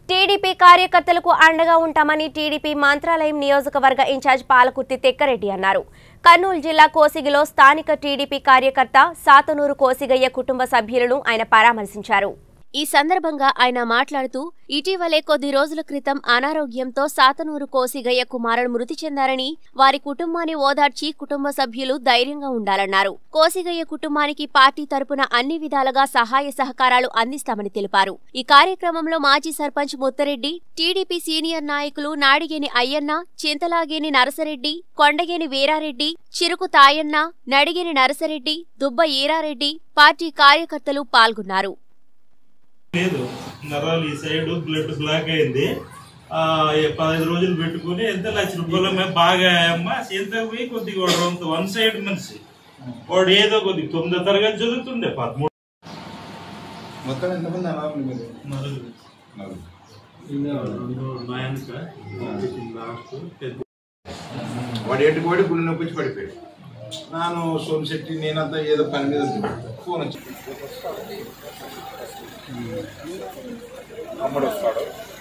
TDP కార్యకర్తలకు అండగా ఉంటామని టీడీపీ మంత్రాలయం నియోజకవర్గ ఇన్ఛార్జ్ పాలకుర్తి తెక్కరెడ్డి అన్నారు కర్నూలు జిల్లా కోసిగిలో స్థానిక టీడీపీ కార్యకర్త సాతనూరు కోసిగయ్య కుటుంబ సభ్యులను ఆయన పరామర్శించారు ఈ సందర్భంగా ఆయన మాట్లాడుతూ ఇటీవలే కొద్ది రోజుల క్రితం అనారోగ్యంతో సాతనూరు కోసిగయ్య కుమారుడు మృతి చెందారని వారి కుటుంబాన్ని ఓదార్చి కుటుంబ సభ్యులు ధైర్యంగా ఉండాలన్నారు కోసిగయ్య కుటుంబానికి పార్టీ తరపున అన్ని విధాలుగా సహాయ సహకారాలు అందిస్తామని తెలిపారు ఈ కార్యక్రమంలో మాజీ సర్పంచ్ ముత్తరెడ్డి టీడీపీ సీనియర్ నాయకులు నాడిగేని అయ్యన్న చింతలాగేని నరసరెడ్డి కొండగేని వీరారెడ్డి చిరుకు తాయన్న నడిగేని నరసరెడ్డి దుబ్బ ఈరారెడ్డి పార్టీ కార్యకర్తలు పాల్గొన్నారు లేదు నరాలు ఈ సైడ్ బ్లడ్ బ్లాక్ అయింది ఆ ఈ పదహైదు రోజులు పెట్టుకుని ఎంత లక్ష రూపాయల మీద బాగా అమ్మ ఎంత పోయి కొద్దిగా వాడు రొంత వన్ సైడ్ మనిషి వాడు ఏదో కొద్దిగా తొమ్మిదో తరగతి చదువుతుండే పదమూడు మొత్తం ఎంతమంది అనాలి మీరు నలుగురు. నలుగురు. మా వెనక లాస్ట్ పెద్ద వాడు ఎటు పోయి గుండె నొప్పి వచ్చి పడిపోయాడు నాను సోమశెట్టి నేనంతా ఏదో పని మీద ఉన్నా. ఫోన్ వచ్చి అమ్మడు వస్తాడు